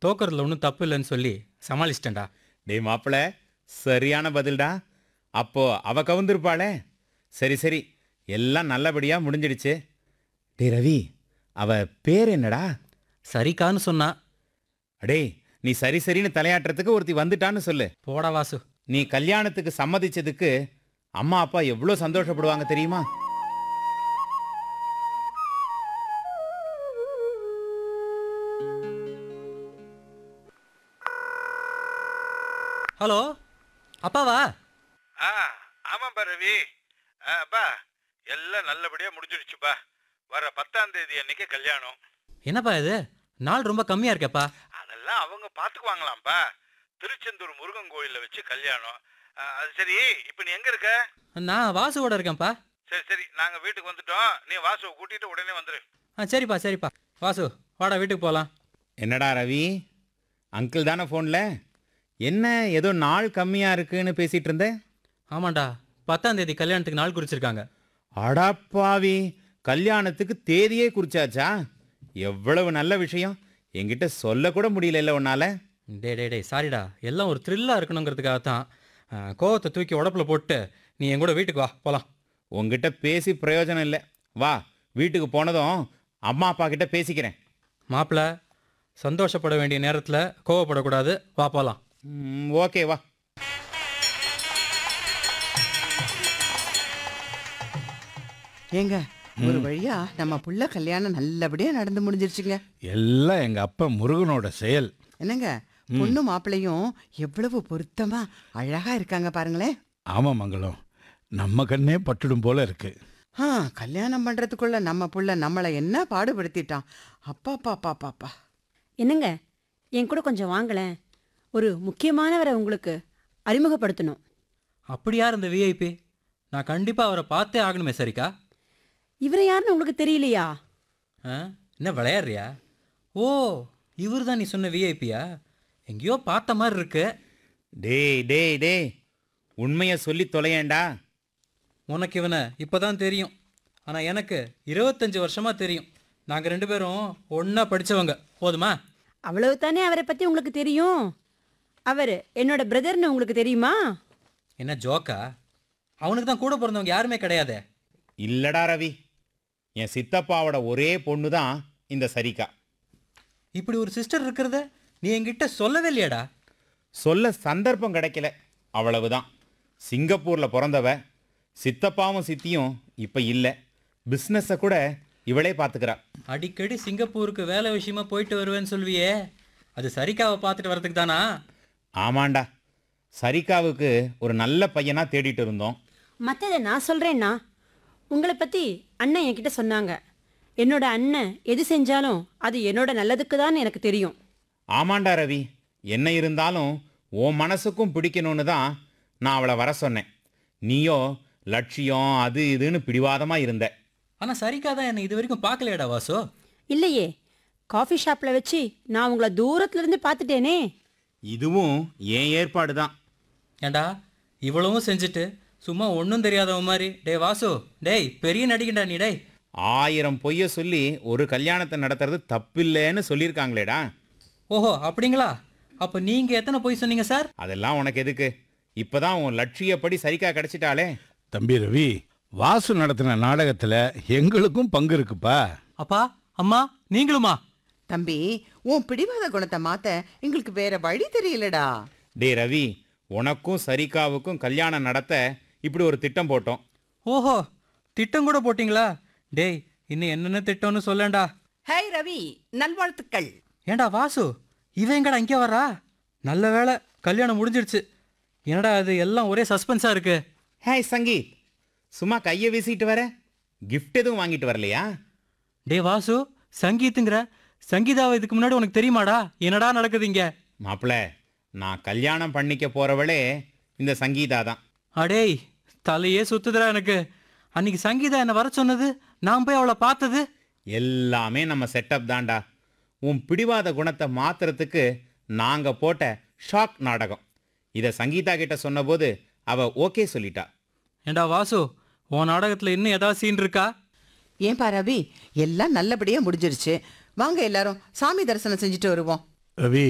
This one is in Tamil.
தோக்கறதுல ஒன்றும் தப்பு இல்லைன்னு சொல்லி சமாளிச்சிட்டேன்டா டேய் மாப்பிள சரியான பதில்டா அப்போ அவ கவுந்திருப்பாளே சரி சரி எல்லாம் நல்லபடியா முடிஞ்சிடுச்சு டேய் ரவி அவ பேர் என்னடா சரிக்கான்னு சொன்னா அடே நீ சரி சரின்னு தலையாட்டுறதுக்கு ஒருத்தி வந்துட்டான்னு சொல்லு போடா வாசு நீ கல்யாணத்துக்கு சம்மதிச்சதுக்கு அம்மா அப்பா எவ்வளோ சந்தோஷப்படுவாங்க தெரியுமா ஹலோ அப்பாவா ஆ ஆமாப்பா ரவி ஆ, அப்பா எல்லாம் நல்லபடியா முடிஞ்சிடுச்சுப்பா வர பத்தாம் தேதி அன்னைக்கு கல்யாணம் என்னப்பா இது நாள் ரொம்ப கம்மியா இருக்கேப்பா அதெல்லாம் அவங்க பாத்துக்குவாங்களாம்ப்பா திருச்செந்தூர் முருகன் கோயில்ல வச்சு கல்யாணம் ஆ, அது சரி இப்போ நீ எங்க இருக்க நான் வாசுவோட இருக்கேன்ப்பா சரி சரி நாங்க வீட்டுக்கு வந்துட்டோம் நீ வாசுவை கூட்டிட்டு உடனே வந்துரு ஆ சரிப்பா சரிப்பா வாசு வாடா வீட்டுக்கு போகலாம் என்னடா ரவி அங்கிள் தானே ஃபோனில் என்ன ஏதோ நாள் கம்மியாக இருக்குன்னு பேசிட்டு இருந்த ஆமாண்டா பத்தாம் தேதி கல்யாணத்துக்கு நாள் குறிச்சிருக்காங்க அடாப்பாவி கல்யாணத்துக்கு தேதியே குறிச்சாச்சா எவ்வளவு நல்ல விஷயம் என்கிட்ட சொல்லக்கூட முடியல உன்னால டே டே டே சாரிடா எல்லாம் ஒரு த்ரில்லாக இருக்கணுங்கிறதுக்காக தான் கோவத்தை தூக்கி உடப்புல போட்டு நீ என் கூட வீட்டுக்கு வா போகலாம் உங்ககிட்ட பேசி பிரயோஜனம் இல்லை வா வீட்டுக்கு போனதும் அம்மா அப்பா கிட்ட பேசிக்கிறேன் மாப்பிள்ள சந்தோஷப்பட வேண்டிய நேரத்தில் கோவப்படக்கூடாது வா போகலாம் ம், ஓகே வா ஏங்க ஒரு வழியா நம்ம புள்ள கல்யாணம் நல்லபடியா நடந்து முடிஞ்சிருச்சுங்க எல்லாம் எங்க அப்பா முருகனோட செயல் என்னங்க பொண்ணு மாப்பிள்ளையும் எவ்வளவு பொருத்தமா அழகா இருக்காங்க பாருங்களேன் ஆமா மங்களம் நம்ம கண்ணே பட்டுடும் போல இருக்கு ஆ கல்யாணம் பண்றதுக்குள்ள நம்ம புள்ள நம்மளை என்ன பாடுபடுத்திட்டான் அப்பா பாப்பா பாப்பா என்னங்க என் கூட கொஞ்சம் வாங்களேன் ஒரு முக்கியமானவரை உங்களுக்கு அறிமுகப்படுத்தணும் அப்படி யார் இந்த விஐபி நான் கண்டிப்பாக அவரை பார்த்தே ஆகணுமே சரிக்கா இவரை யாருன்னு உங்களுக்கு தெரியலையா ஆ என்ன விளையாடுறியா ஓ இவர் தான் நீ சொன்ன விஐபியா எங்கேயோ பார்த்த மாதிரி இருக்கு டேய் டேய் டேய் உண்மையை சொல்லி தொலையேண்டா உனக்கு இவனை இப்போதான் தெரியும் ஆனால் எனக்கு இருபத்தஞ்சு வருஷமா தெரியும் நாங்கள் ரெண்டு பேரும் ஒன்றா படித்தவங்க போதுமா அவ்வளவு தானே அவரை பற்றி உங்களுக்கு தெரியும் அவர் என்னோட பிரதர்னு உங்களுக்கு தெரியுமா என்ன ஜோக்கா அவனுக்கு தான் கூட பிறந்தவங்க யாருமே கிடையாதே இல்லடா ரவி என் சித்தப்பாவோட ஒரே பொண்ணு தான் இந்த சரிகா இப்படி ஒரு சிஸ்டர் இருக்கிறத நீ என்கிட்ட சொல்லவே இல்லையாடா சொல்ல சந்தர்ப்பம் கிடைக்கல அவ்வளவுதான் சிங்கப்பூர்ல பிறந்தவ சித்தப்பாவும் சித்தியும் இப்ப இல்ல பிஸ்னஸை கூட இவளே பார்த்துக்கிறா அடிக்கடி சிங்கப்பூருக்கு வேலை விஷயமா போயிட்டு வருவேன்னு சொல்வியே அது சரிக்காவை பார்த்துட்டு வரதுக்கு தானா ஆமாண்டா சரிகாவுக்கு ஒரு நல்ல பையனா தேடிட்டு இருந்தோம் மற்றதை நான் சொல்கிறேன்னா உங்களை பற்றி அண்ணன் என்கிட்ட சொன்னாங்க என்னோட அண்ணன் எது செஞ்சாலும் அது என்னோட நல்லதுக்கு தான் எனக்கு தெரியும் ஆமாண்டா ரவி என்ன இருந்தாலும் உன் மனசுக்கும் பிடிக்கணும்னு தான் நான் அவளை வர சொன்னேன் நீயோ லட்சியம் அது இதுன்னு பிடிவாதமா இருந்த ஆனால் சரிக்கா தான் என்னை இது வரைக்கும் பார்க்கலையாடா வாசு இல்லையே காஃபி ஷாப்பில் வச்சு நான் உங்களை தூரத்துலேருந்து பார்த்துட்டேனே இதுவும் என் ஏற்பாடு தான் ஏண்டா இவ்வளவும் செஞ்சுட்டு சும்மா ஒன்றும் தெரியாதவன் மாதிரி டேய் வாசு டேய் பெரிய நடிகண்டா நீ டேய் ஆயிரம் பொய்ய சொல்லி ஒரு கல்யாணத்தை நடத்துறது தப்பில்லைன்னு சொல்லியிருக்காங்களேடா ஓஹோ அப்படிங்களா அப்போ நீங்கள் எத்தனை போய் சொன்னீங்க சார் அதெல்லாம் உனக்கு எதுக்கு இப்பதான் உன் லட்சியப்படி சரிக்கா கிடைச்சிட்டாளே தம்பி ரவி வாசு நடத்தின நாடகத்துல எங்களுக்கும் பங்கு இருக்குப்பா அப்பா அம்மா நீங்களுமா தம்பி உன் பிடிவாத குணத்தை மாத்த எங்களுக்கு வேற வழி தெரியலடா டே ரவி உனக்கும் சரிகாவுக்கும் கல்யாணம் நடத்த இப்படி ஒரு திட்டம் போட்டோம் ஓஹோ திட்டம் கூட போட்டிங்களா டேய் இன்னும் என்னென்ன திட்டம்னு சொல்லேன்டா ஹாய் ரவி நல்வாழ்த்துக்கள் ஏண்டா வாசு இவன் எங்கடா இங்கே வரா நல்ல வேளை கல்யாணம் முடிஞ்சிடுச்சு என்னடா அது எல்லாம் ஒரே சஸ்பென்ஸாக இருக்கு ஹேய் சங்கீத் சும்மா கையை வீசிட்டு வர gift எதுவும் வாங்கிட்டு வரலையா டேய் வாசு சங்கீத்துங்கிற சங்கீதாவை இதுக்கு முன்னாடி உனக்கு தெரியுமாடா என்னடா நடக்குது இங்க மாப்பிள நான் கல்யாணம் பண்ணிக்க போறவளே இந்த சங்கீதா தான் அடேய் தலையே சுத்துதுடா எனக்கு அன்னைக்கு சங்கீதா என்னை வர சொன்னது நான் போய் அவளை பார்த்தது எல்லாமே நம்ம செட்டப் தான்டா உன் பிடிவாத குணத்தை மாத்துறதுக்கு நாங்க போட்ட ஷாக் நாடகம் இதை சங்கீதா கிட்ட சொன்னபோது அவ ஓகே சொல்லிட்டா ஏண்டா வாசு உன் நாடகத்தில் இன்னும் ஏதாவது சீன் இருக்கா ஏன்பா ரவி எல்லாம் நல்லபடியா முடிஞ்சிருச்சு வாங்க எல்லாரும் சாமி தரிசனம் செஞ்சுட்டு வருவோம் ரவி